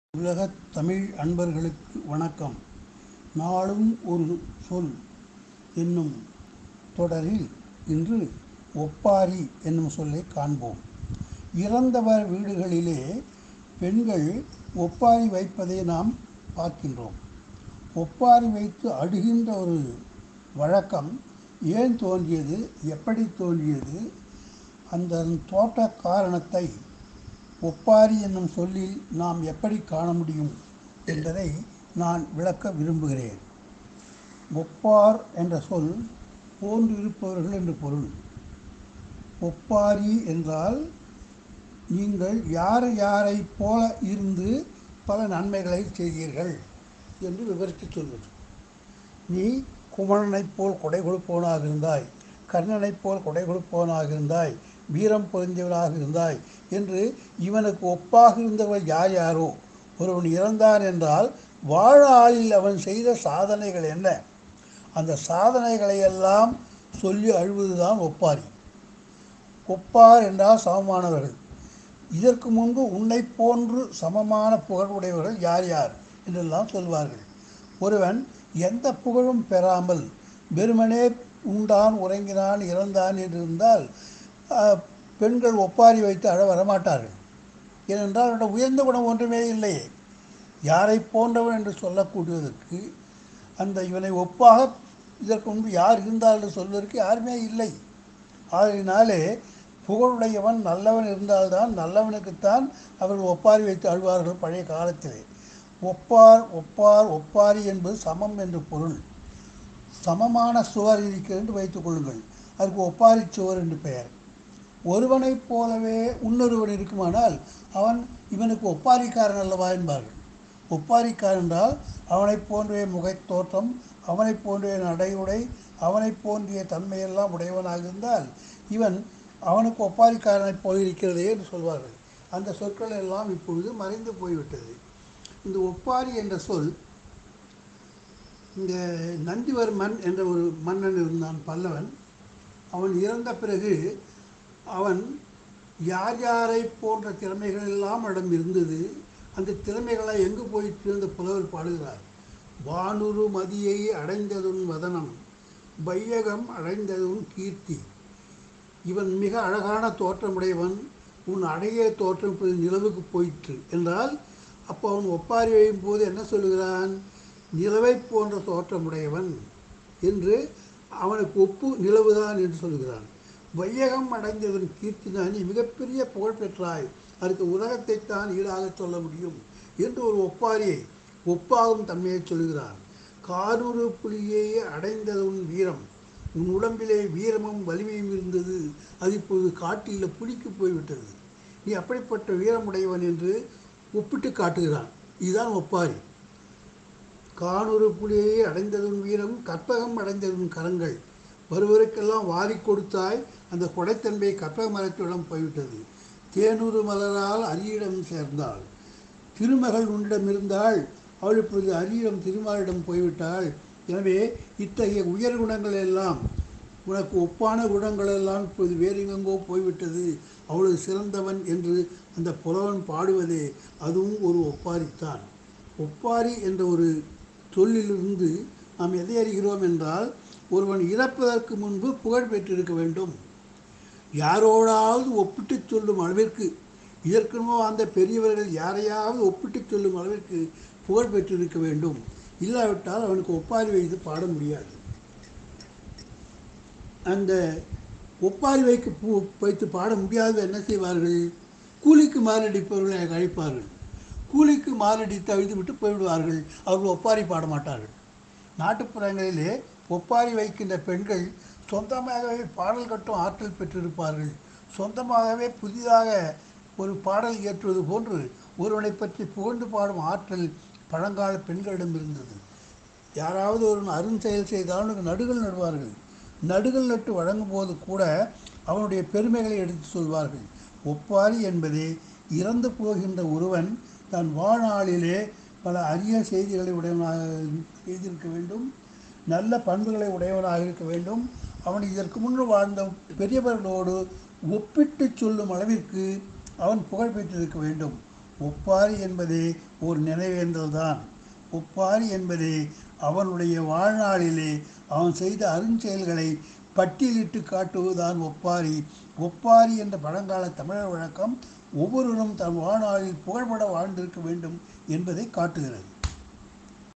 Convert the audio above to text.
உலகத் தமிழ் அன்பர்களுக்கு வணக்கம் நாளும் ஒரு சொல் என்னும் தொடரில் இன்று ஒப்பாரி என்னும் சொல்லை காண்போம் இறந்தவர் வீடுகளிலே பெண்கள் ஒப்பாரி வைப்பதை நாம் பார்க்கின்றோம் ஒப்பாரி வைத்து அடுகின்ற ஒரு வழக்கம் ஏன் தோன்றியது எப்படி தோன்றியது அந்த தோற்ற காரணத்தை ஒப்பாரி என்னும் சொல்லில் நாம் எப்படி காண முடியும் என்பதை நான் விளக்க விரும்புகிறேன் ஒப்பார் என்ற சொல் போன்று இருப்பவர்கள் என்று பொருள் ஒப்பாரி என்றால் நீங்கள் யார் யாரை போல இருந்து பல நன்மைகளை செய்தீர்கள் என்று விவரித்து சொல்வது நீ குமரனைப் போல் கொடை கொடுப்பவனாக இருந்தாய் கர்ணனைப் போல் கொடை கொடுப்பவனாக இருந்தாய் வீரம் பொருந்தியவனாக இருந்தாய் என்று இவனுக்கு ஒப்பாக இருந்தவர்கள் யார் யாரோ ஒருவன் இறந்தான் என்றால் வாழ ஆளில் அவன் செய்த சாதனைகள் என்ன அந்த சாதனைகளை எல்லாம் சொல்லி அழுவதுதான் ஒப்பாரி ஒப்பார் என்றால் சமமானவர்கள் இதற்கு முன்பு உன்னை போன்று சமமான புகழ் உடையவர்கள் யார் யார் என்றெல்லாம் சொல்வார்கள் ஒருவன் எந்த புகழும் பெறாமல் வெறுமனே உண்டான் உறங்கினான் இறந்தான் என்று இருந்தால் ஆஹ், பெண்கள் ஒப்பாரி வைத்து அழ வரமாட்டார்கள் ஏனென்றால் அவனுடைய உயர்ந்த குணம் ஒன்றுமே இல்லையே யாரை போன்றவன் என்று சொல்லக்கூடியதற்கு அந்த இவனை ஒப்பாக இதற்கு முன்பு யார் இருந்தால் என்று சொல்வதற்கு யாருமே இல்லை ஆகையினாலே புகழுடையவன் நல்லவன் இருந்தால்தான் நல்லவனுக்குத்தான் அவர்கள் ஒப்பாரி வைத்து அழுவார்கள் பழைய காலத்திலே ஒப்பார் ஒப்பார் ஒப்பாரி என்பது சமம் என்று பொருள் சமமான சுவர் இருக்கிறது என்று வைத்துக் கொள்ளுங்கள் அதுக்கு ஒப்பாரி சுவர் என்று பெயர் ஒருவனைப் போலவே இன்னொருவன் இருக்குமானால் அவன் இவனுக்கு ஒப்பாரிக்காரன் அல்லவா என்பார்கள் ஒப்பாரிக்காரன் என்றால் அவனைப் போன்றே முகத் தோற்றம் அவனைப் போன்றே நடையுடை அவனைப் போன்றிய தன்மையெல்லாம் உடையவனாக இருந்தால் இவன் அவனுக்கு ஒப்பாரிக்காரனைப் போல் இருக்கிறதே என்று சொல்வார்கள் அந்த சொற்கள் எல்லாம் இப்பொழுது மறைந்து போய்விட்டது இந்த ஒப்பாரி என்ற சொல் இந்த நந்திவர்மன் என்ற ஒரு மன்னன் இருந்தான் பல்லவன் அவன் இறந்த பிறகு அவன் யார் யாரை போன்ற திறமைகள் எல்லாம் அவனிடம் இருந்தது அந்த திறமைகளை எங்கு போயிற்று அந்த புலவர் பாடுகிறார் வானுரு மதியை அடைந்ததுன் வதனம் வையகம் அடைந்ததுன் கீர்த்தி இவன் மிக அழகான தோற்றமுடையவன் உன் அழகிய தோற்றம் இப்போது நிலவுக்கு போயிற்று என்றால் அப்போ அவன் ஒப்பாரி வையும் போது என்ன சொல்லுகிறான் நிலவை போன்ற தோற்றமுடையவன் என்று அவனுக்கு ஒப்பு நிலவுதான் என்று சொல்கிறான் வையகம் அடைந்தவன் கீர்த்திதான் நீ மிகப்பெரிய புகழ் பெற்றாய் அதுக்கு உலகத்தைத்தான் ஈடாக சொல்ல முடியும் என்று ஒரு ஒப்பாரியை ஒப்பாகும் தன்மையை சொல்கிறான் காரூறு புலியை அடைந்ததுன் வீரம் உன் உடம்பிலே வீரமும் வலிமையும் இருந்தது அது இப்போது காட்டில் புலிக்கு போய்விட்டது நீ அப்படிப்பட்ட வீரமுடையவன் என்று ஒப்பிட்டு காட்டுகிறான் இதுதான் ஒப்பாரி காணொரு புலியை அடைந்ததுன் வீரம் கற்பகம் அடைந்ததுன் கரங்கள் வருவருக்கெல்லாம் வாரி கொடுத்தாய் அந்த கொடைத்தன்மை கற்பக மரத்திடம் போய்விட்டது தேனூறு மலரால் அரியிடம் சேர்ந்தாள் திருமகள் உன்னிடம் இருந்தால் அவள் இப்பொழுது அரியிடம் திருமாலிடம் போய்விட்டாள் எனவே இத்தகைய உயர் குணங்கள் எல்லாம் உனக்கு ஒப்பான குணங்கள் எல்லாம் இப்போது வேறு எங்கெங்கோ போய்விட்டது அவ்வளவு சிறந்தவன் என்று அந்த புலவன் பாடுவதே அதுவும் ஒரு ஒப்பாரித்தான் ஒப்பாரி என்ற ஒரு சொல்லிலிருந்து நாம் எதை அறிகிறோம் என்றால் ஒருவன் இறப்பதற்கு முன்பு புகழ் பெற்றிருக்க வேண்டும் யாரோடாவது ஒப்பிட்டுச் சொல்லும் அளவிற்கு இதற்குமோ அந்த பெரியவர்கள் யாரையாவது ஒப்பிட்டுச் சொல்லும் அளவிற்கு புகழ் பெற்றிருக்க வேண்டும் இல்லாவிட்டால் அவனுக்கு ஒப்பாரி வைத்து பாட முடியாது அந்த ஒப்பாரி வைக்க பூ வைத்து பாட முடியாத என்ன செய்வார்கள் கூலிக்கு மாரடிப்பவர்களை அழைப்பார்கள் கூலிக்கு மாரடித்து அழித்து விட்டு போய்விடுவார்கள் அவர்கள் ஒப்பாரி பாட மாட்டார்கள் நாட்டுப்புறங்களிலே ஒப்பாரி வைக்கின்ற பெண்கள் சொந்தமாகவே பாடல் கட்டும் ஆற்றல் பெற்றிருப்பார்கள் சொந்தமாகவே புதிதாக ஒரு பாடல் இயற்றுவது போன்று ஒருவனை பற்றி புகழ்ந்து பாடும் ஆற்றல் பழங்கால பெண்களிடம் இருந்தது யாராவது ஒரு அருஞ்செயல் செய்தால் அவனுக்கு நடுகள் நடுவார்கள் நடுகள் நட்டு வழங்கும் போது கூட அவனுடைய பெருமைகளை எடுத்து சொல்வார்கள் ஒப்பாரி என்பதே இறந்து போகின்ற ஒருவன் தன் வாழ்நாளிலே பல அரிய செய்திகளை உடையவனாக செய்திருக்க வேண்டும் நல்ல பண்புகளை உடையவனாக இருக்க வேண்டும் அவன் இதற்கு முன்பு வாழ்ந்த பெரியவர்களோடு ஒப்பிட்டு சொல்லும் அளவிற்கு அவன் புகழ் பெற்றிருக்க வேண்டும் ஒப்பாரி என்பதே ஒரு நினைவேந்தல் தான் ஒப்பாரி என்பது அவனுடைய வாழ்நாளிலே அவன் செய்த அருஞ்செயல்களை பட்டியலிட்டு காட்டுவதுதான் ஒப்பாரி ஒப்பாரி என்ற பழங்கால தமிழர் வழக்கம் ஒவ்வொருவரும் தம் வாழ்நாளில் புகழ்பட வாழ்ந்திருக்க வேண்டும் என்பதை காட்டுகிறது